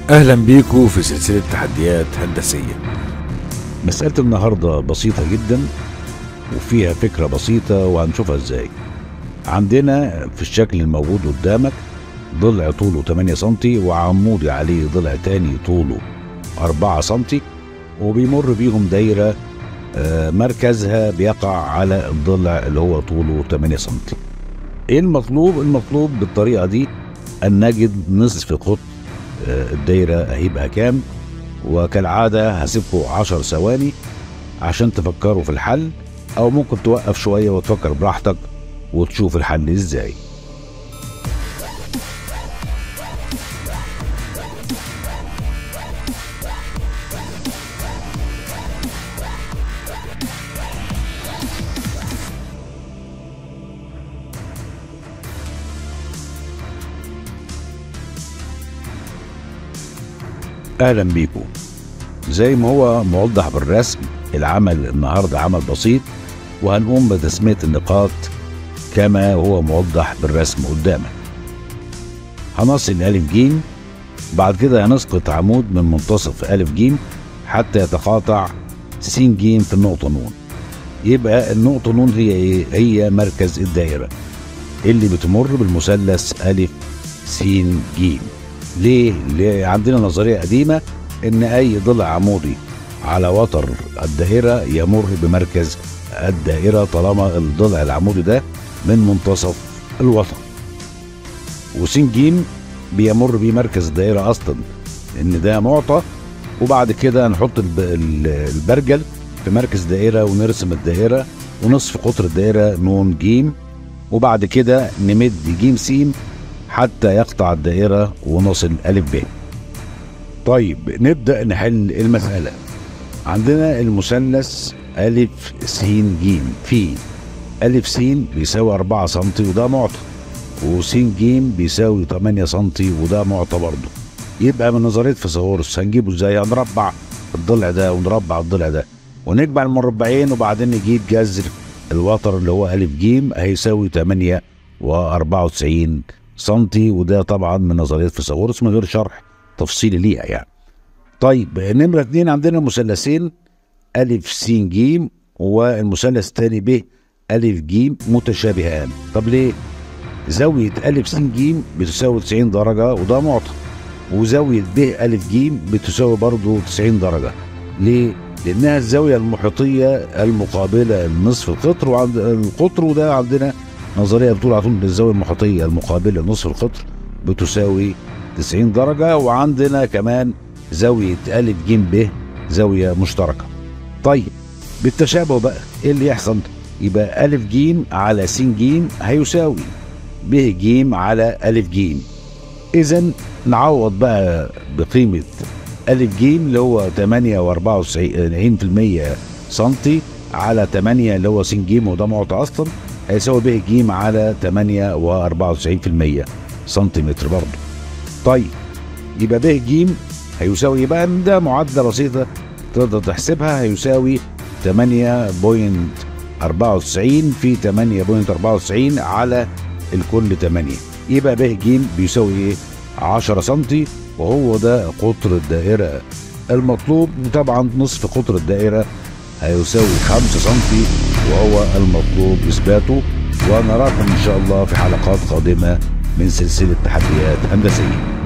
اهلا بيكم في سلسله تحديات هندسيه مسألة النهاردة بسيطة جدا وفيها فكرة بسيطة وهنشوفها ازاي عندنا في الشكل الموجود قدامك ضلع طوله 8 سنتي وعمودي عليه ضلع تاني طوله 4 سنتي وبيمر بيهم دايرة آه، مركزها بيقع على الضلع اللي هو طوله 8 سنتي ايه المطلوب المطلوب بالطريقة دي ان نجد نصف قطر آه، الدايرة هيبقى كام وكالعادة هسيبكم عشر ثواني عشان تفكروا في الحل أو ممكن توقف شوية وتفكر براحتك وتشوف الحل إزاي أهلا بيكم زي ما هو موضح بالرسم العمل النهارده عمل بسيط وهنقوم بتسمية النقاط كما هو موضح بالرسم قدامك هنصل ألف جيم بعد كده هنسقط عمود من منتصف ألف جيم حتى يتقاطع س جيم في النقطة نون يبقى النقطة نون هي ايه؟ هي مركز الدائرة اللي بتمر بالمثلث ألف س جيم ليه؟ ليه؟ عندنا نظرية قديمة إن أي ضلع عمودي على وتر الدائرة يمر بمركز الدائرة طالما الضلع العمودي ده من منتصف الوتر وس جيم بيمر بيه مركز الدائرة أصلا إن ده معطى وبعد كده نحط الب- ال- البرجل في مركز الدائرة ونرسم الدائرة ونصف قطر الدائرة نون جيم وبعد كده نمد جيم سين حتى يقطع الدائرة ونصل ألف ب طيب نبدأ نحل المسألة عندنا المثلث ألف س جيم في ألف س بيساوي 4 سم وده معطى وس جيم بيساوي 8 سم وده معطى برضه يبقى من نظرية فيثاغورس هنجيبه ازاي هنربع الضلع ده ونربع الضلع ده ونجمع المربعين وبعدين نجيب جذر الوتر اللي هو ألف جيم هيساوي 8 و94 سنتي وده طبعا من نظرية فيثاغورس من غير شرح تفصيلي ليها يعني طيب نمرة اتنين عندنا مثلثين ألف س ج والمثلث الثاني ب ألف ج متشابهان طب ليه؟ زاوية ألف س ج بتساوي 90 درجة وده معطى وزاوية ب ألف ج بتساوي برضه 90 درجة ليه؟ لأنها الزاوية المحيطية المقابلة لنصف القطر وعند القطر وده عندنا نظرية بتقول على طول إن الزاوية المحيطية المقابلة لنصف القطر بتساوي 90 درجة وعندنا كمان زاوية ألف ج ب زاوية مشتركة طيب بالتشابه بقى ايه اللي يحصل يبقى ألف ج على س ج هيساوي ب ج على ألف ج إذا نعوض بقى بقيمة ألف ج اللي هو 8 و94% سنتي على 8 اللي هو س ج وده معطى أصلا هيساوي ب ج على 8 و94% سنتيمتر برضه طيب يبقى ب ج هيساوي يبقى ده معادلة بسيطة تقدر تحسبها هيساوي 8.94 في 8.94 على الكل 8 يبقى ب ج بيساوي ايه 10 سنتي وهو ده قطر الدائرة المطلوب طبعا نصف قطر الدائرة هيساوي 5 سنتي وهو المطلوب إثباته ونراكم إن شاء الله في حلقات قادمة من سلسلة تحديات هندسية